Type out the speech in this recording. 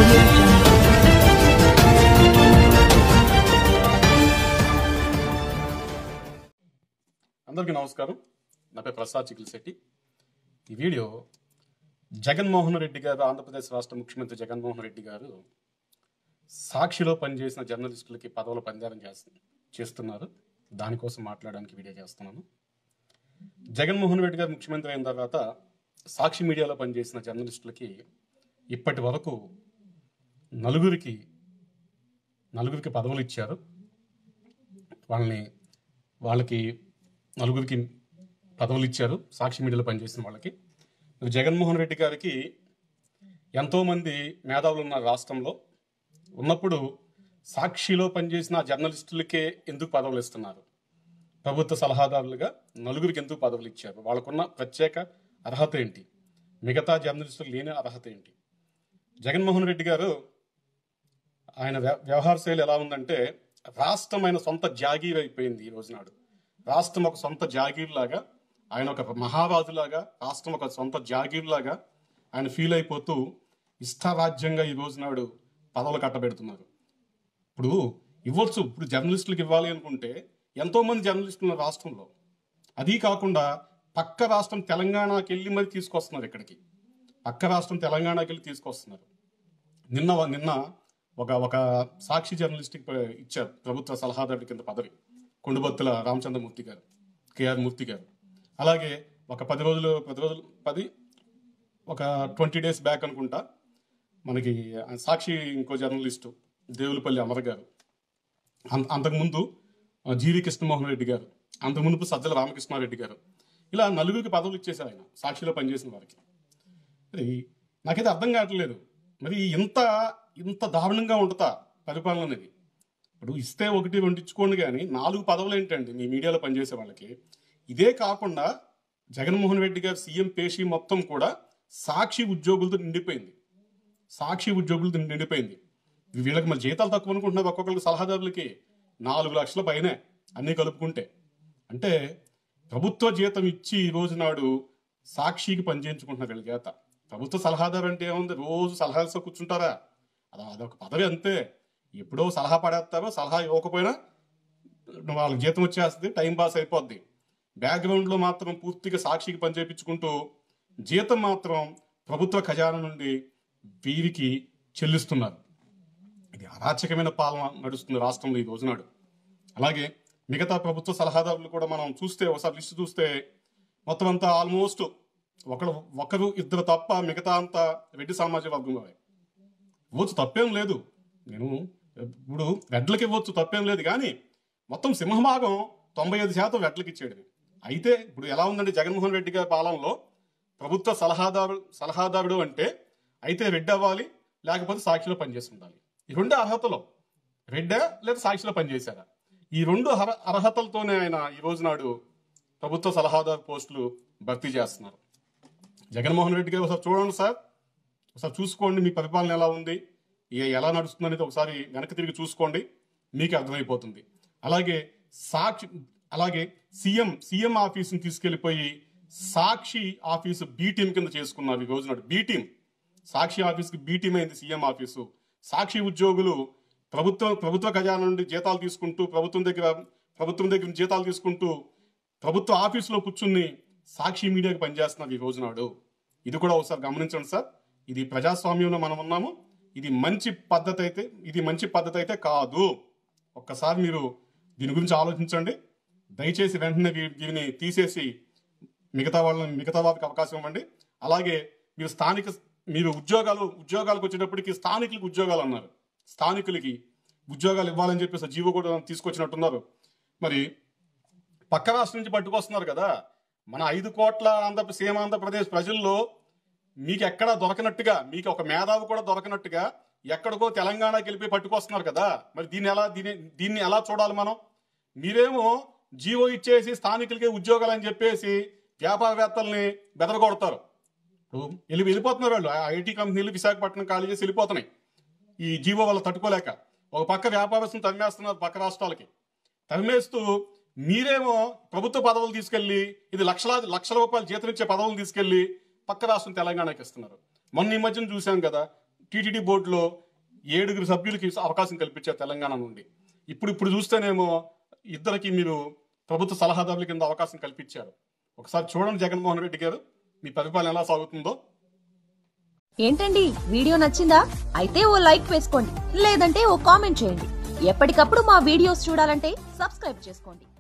audio jungle. అందరికీ నమస్కారం నా పేరు ప్రసాద్ చికిల్శెట్టి ఈ వీడియో జగన్మోహన్ రెడ్డి గారు ఆంధ్రప్రదేశ్ రాష్ట్ర ముఖ్యమంత్రి జగన్మోహన్ రెడ్డి గారు సాక్షిలో పనిచేసిన జర్నలిస్టులకి పదవుల పందారం చేస్తు చేస్తున్నారు దానికోసం మాట్లాడడానికి వీడియో చేస్తున్నాను జగన్మోహన్ రెడ్డి గారు ముఖ్యమంత్రి అయిన తర్వాత సాక్షి మీడియాలో పనిచేసిన జర్నలిస్టులకి ఇప్పటి వరకు నలుగురికి నలుగురికి పదవులు ఇచ్చారు వాళ్ళని వాళ్ళకి నలుగురికి పదవులు ఇచ్చారు సాక్షి మీడియాలో పనిచేసిన వాళ్ళకి మరి జగన్మోహన్ రెడ్డి గారికి ఎంతోమంది మేధావులు ఉన్న రాష్ట్రంలో ఉన్నప్పుడు సాక్షిలో పనిచేసిన ఆ జర్నలిస్టులకే ఎందుకు పదవులు ఇస్తున్నారు ప్రభుత్వ సలహాదారులుగా నలుగురికి ఎందుకు పదవులు ఇచ్చారు వాళ్ళకున్న ప్రత్యేక అర్హత ఏంటి మిగతా జర్నలిస్టులు లేని అర్హత ఏంటి జగన్మోహన్ రెడ్డి గారు ఆయన వ్య- వ్యవహార శైలి ఎలా ఉందంటే రాష్ట్రం ఆయన సొంత జాగీర్ అయిపోయింది ఈ రోజు నాడు రాష్ట్రం ఒక సొంత జాగీర్ లాగా ఆయన ఒక మహారాజులాగా రాష్ట్రం ఒక సొంత జాగీర్ లాగా ఆయన ఫీల్ అయిపోతూ ఇష్టారాజ్యంగా ఈ రోజు నాడు పదవులు కట్టబెడుతున్నారు ఇప్పుడు ఇవ్వచ్చు ఇప్పుడు జర్నలిస్టులకు ఇవ్వాలి అనుకుంటే ఎంతో మంది జర్నలిస్టులు ఉన్నారు రాష్ట్రంలో అది కాకుండా పక్క రాష్ట్రం తెలంగాణకి వెళ్ళి మరి తీసుకొస్తున్నారు ఇక్కడికి పక్క రాష్ట్రం తెలంగాణకి వెళ్ళి తీసుకొస్తున్నారు నిన్న నిన్న ఒక ఒక సాక్షి జర్నలిస్ట్కి ప- ఇచ్చారు ప్రభుత్వ సలహాదారుడి కింద పదవి కొండుబత్తుల రామచంద్రమూర్తి గారు కేఆర్ మూర్తి గారు అలాగే ఒక పది రోజులు పది రోజులు పది ఒక ట్వంటీ డేస్ బ్యాక్ అనుకుంటా మనకి సాక్షి ఇంకో జర్నలిస్టు దేవులపల్లి అమర్ గారు అం- అంతకుముందు ఆ, జీవి కృష్ణమోహన్ రెడ్డి గారు అంతకుముందు సజ్జల రామకృష్ణారెడ్డి గారు ఇలా నలుగురికి పదవులు ఇచ్చేశారు ఆయన సాక్షిలో పనిచేసిన వారికి మరి నాకైతే అర్థం కావట్లేదు మరి ఇంత ఇంత దారుణంగా ఉంటుందా పరిపాలన అనేది ఇప్పుడు ఇస్తే ఒకటి రెండు ఇచ్చుకోండి కానీ నాలుగు పదవులు ఏంటండి మీ మీడియాలో పనిచేసే వాళ్ళకి ఇదే కాకుండా జగన్మోహన్ రెడ్డి గారు సీఎం పేషి మొత్తం కూడా సాక్షి ఉద్యోగులతో నిండిపోయింది సాక్షి ఉద్యోగులతో నిండిపోయింది వీళ్ళకి మరి జీతాలు తక్కువ అనుకుంటున్నారు ఒక్కొక్కరికి సలహాదారులకి నాలుగు లక్షల పైనే అన్నీ కలుపుకుంటే అంటే ప్రభుత్వ జీతం ఇచ్చి ఈ రోజు నాడు సాక్షికి పనిచేయించుకుంటున్నారు వీళ్ళ చేత ప్రభుత్వ సలహాదారు అంటే ఏముంది రోజు సలహాలతో కూర్చుంటారా అది అదొక పదవి అంతే ఎప్పుడో సలహా పడేస్తారో సలహా ఇవ్వకపోయినా వాళ్ళకి జీతం వచ్చేస్తుంది టైం పాస్ అయిపోద్ది బ్యాక్గ్రౌండ్లో మాత్రం పూర్తిగా సాక్షికి పని చేయించుకుంటూ జీతం మాత్రం ప్రభుత్వ ఖజానా నుండి వీరికి చెల్లిస్తున్నారు ఇది అరాచకమైన పాలన నడుస్తుంది రాష్ట్రంలో ఈ రోజునాడు అలాగే మిగతా ప్రభుత్వ సలహాదారులు కూడా మనం చూస్తే ఒకసారి లిస్ట్ చూస్తే మొత్తం అంతా ఆల్మోస్ట్ ఒకరు ఒకరు ఇద్దరు తప్ప మిగతా అంతా రెడ్డి సామాజిక వర్గం వారే ఇవ్వచ్చు తప్పేం లేదు నేను ఇప్పుడు రెడ్లకి ఇవ్వచ్చు తప్పేం లేదు కానీ మొత్తం సింహభాగం తొంభై ఐదు శాతం రెడ్లకి ఇచ్చేది అయితే ఇప్పుడు ఎలా ఉందంటే జగన్మోహన్ రెడ్డి గారి పాలనలో ప్రభుత్వ సలహాదారు సలహాదారుడు అంటే అయితే రెడ్డి అవ్వాలి లేకపోతే సాక్షిలో పనిచేసి ఉండాలి ఈ రెండు అర్హతలు రెడ్డా లేదా సాక్షిలో పనిచేశారా ఈ రెండు అర్హ- అర్హతలతోనే ఆయన ఈ రోజు నాడు ప్రభుత్వ సలహాదారు పోస్టులు భర్తీ చేస్తున్నారు జగన్మోహన్ రెడ్డి గారు ఒకసారి చూడండి సార్ ఒకసారి చూసుకోండి మీ పరిపాలన ఎలా ఉంది ఏ- ఎలా నడుస్తుంది అనేది ఒకసారి వెనక్కి తిరిగి చూసుకోండి మీకు అర్థమైపోతుంది అలాగే సాక్షి అలాగే సీఎం సీఎం ఆఫీస్ని తీసుకెళ్లిపోయి సాక్షి ఆఫీసు బి టీం కింద చేసుకున్నారు ఈ రోజు నాడు బి టీం సాక్షి ఆఫీస్కి బి టీం అయింది సీఎం ఆఫీసు సాక్షి ఉద్యోగులు ప్రభుత్వం ప్రభుత్వ ఖజానా నుండి జీతాలు తీసుకుంటూ ప్రభుత్వం దగ్గర ప్రభుత్వం దగ్గర నుంచి జీతాలు తీసుకుంటూ ప్రభుత్వ ఆఫీసులో కూర్చుని సాక్షి మీడియాకి పనిచేస్తున్నారు ఈ రోజు నాడు ఇది కూడా ఒకసారి గమనించండి సార్ ఇది ప్రజాస్వామ్యంలో మనం ఉన్నాము ఇది మంచి పద్ధతి అయితే ఇది మంచి పద్ధతి అయితే కాదు ఒక్కసారి మీరు దీని గురించి ఆలోచించండి దయచేసి వెంటనే వీ- దీనిని తీసేసి మిగతా వాళ్ళని మిగతా వారికి అవకాశం ఇవ్వండి అలాగే మీరు స్థానిక మీరు ఉద్యోగాలు ఉద్యోగాలకు వచ్చేటప్పటికి స్థానికులకు ఉద్యోగాలు అన్నారు స్థానికులకి ఉద్యోగాలు ఇవ్వాలని చెప్పేసి జీవో కూడా తీసుకొచ్చినట్టున్నారు మరి పక్క రాష్ట్రం నుంచి పట్టుకొస్తున్నారు కదా మన ఐదు కోట్ల ఆంధ్ర సీమ ఆంధ్రప్రదేశ్ ప్రజల్లో మీకు ఎక్కడ దొరకనట్టుగా మీకు ఒక మేధావి కూడా దొరకనట్టుగా ఎక్కడికో తెలంగాణకి వెళ్ళిపోయి పట్టుకొస్తున్నారు కదా మరి దీన్ని ఎలా దీన్ని దీన్ని ఎలా చూడాలి మనం మీరేమో జీవో ఇచ్చేసి స్థానికులకే ఉద్యోగాలు అని చెప్పేసి వ్యాపారవేత్తల్ని బెదరగొడతారు ఇప్పుడు వెళ్ళి వెళ్ళిపోతున్నారు వాళ్ళు ఐటీ కంపెనీలు విశాఖపట్నం ఖాళీ చేసి వెళ్ళిపోతున్నాయి ఈ జీవో వల్ల తట్టుకోలేక ఒక పక్క వ్యాపారస్తులు తరిమేస్తున్నారు పక్క రాష్ట్రాలకి తరిమేస్తూ మీరేమో ప్రభుత్వ పదవులు తీసుకెళ్లి ఇది లక్షలాది లక్షల రూపాయలు జీతం ఇచ్చే పదవులు తీసుకెళ్లి పక్క రాష్ట్రం తెలంగాణకి ఇస్తున్నారు మొన్న ఈ మధ్యన చూసాం కదా టీటీడీ బోర్డులో ఏడుగురు సభ్యులకి అవకాశం కల్పించారు తెలంగాణ నుండి ఇప్పుడు ఇప్పుడు చూస్తేనేమో ఇద్దరికి మీరు ప్రభుత్వ సలహాదారుల కింద అవకాశం కల్పించారు ఒకసారి చూడండి జగన్మోహన్ రెడ్డి గారు మీ పరిపాలన ఎలా సాగుతుందో ఏంటండి వీడియో నచ్చిందా అయితే ఓ లైక్ వేసుకోండి లేదంటే ఓ కామెంట్ చేయండి ఎప్పటికప్పుడు మా వీడియోస్ చూడాలంటే సబ్స్క్రైబ్ చేసుకోండి